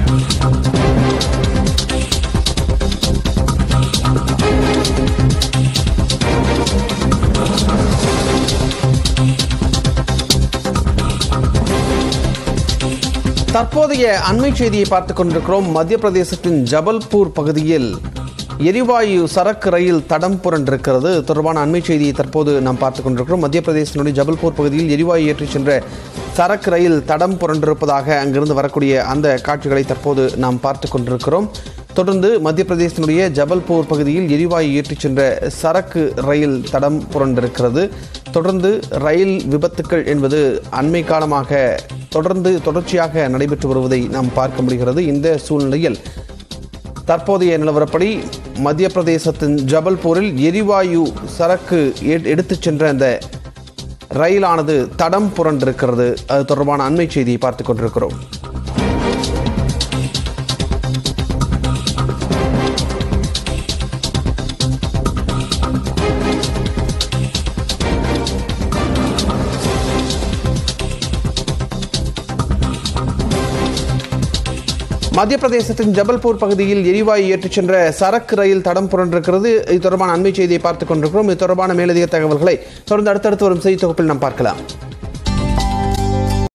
தற்போதைய அண்மை செய்தியை பார்த்துக் கொண்டிருக்கிறோம் மத்திய பிரதேசத்தின் ஜபல்பூர் பகுதியில் எரிவாயு சரக்கு ரயில் தடம் புரண்டிருக்கிறது இது தொடர்பான அண்மை செய்தியை தற்போது நாம் பார்த்துக் கொண்டிருக்கிறோம் மத்திய பிரதேசத்தினுடைய ஜபல்பூர் பகுதியில் எரிவாயு ஏற்றிச் சென்ற சரக்கு ரயில் தடம் புரண்டிருப்பதாக அங்கிருந்து வரக்கூடிய அந்த காட்சிகளை தற்போது நாம் பார்த்துக் கொண்டிருக்கிறோம் தொடர்ந்து மத்திய பிரதேசத்தினுடைய ஜபல்பூர் பகுதியில் எரிவாயு ஏற்றிச் சென்ற சரக்கு ரயில் தடம் புரண்டிருக்கிறது தொடர்ந்து ரயில் விபத்துக்கள் என்பது அண்மை காலமாக தொடர்ந்து தொடர்ச்சியாக நடைபெற்று வருவதை நாம் பார்க்க முடிகிறது இந்த சூழ்நிலையில் தற்போதைய நிலவரப்படி மத்திய பிரதேசத்தின் ஜபல்பூரில் எரிவாயு சரக்கு எ- எடுத்துச் சென்ற அந்த ரயிலானது தடம் புரண்டிருக்கிறது அது தொடர்பான அண்மை செய்தியை பார்த்துக் கொண்டிருக்கிறோம் மத்திய பிரதேசத்தின் ஜபல்பூர் பகுதியில் எரிவாயு ஏற்றிச் சென்ற சரக்கு ரயில் தடம் புரண்டிருக்கிறது இது தொடர்பான அண்மை செய்தியை பார்த்துக் கொண்டிருக்கிறோம் இது தொடர்பான மேலதிக தகவல்களை தொடர்ந்து அடுத்தடுத்து வரும் செய்தி தொகுப்பில் நாம் பார்க்கலாம்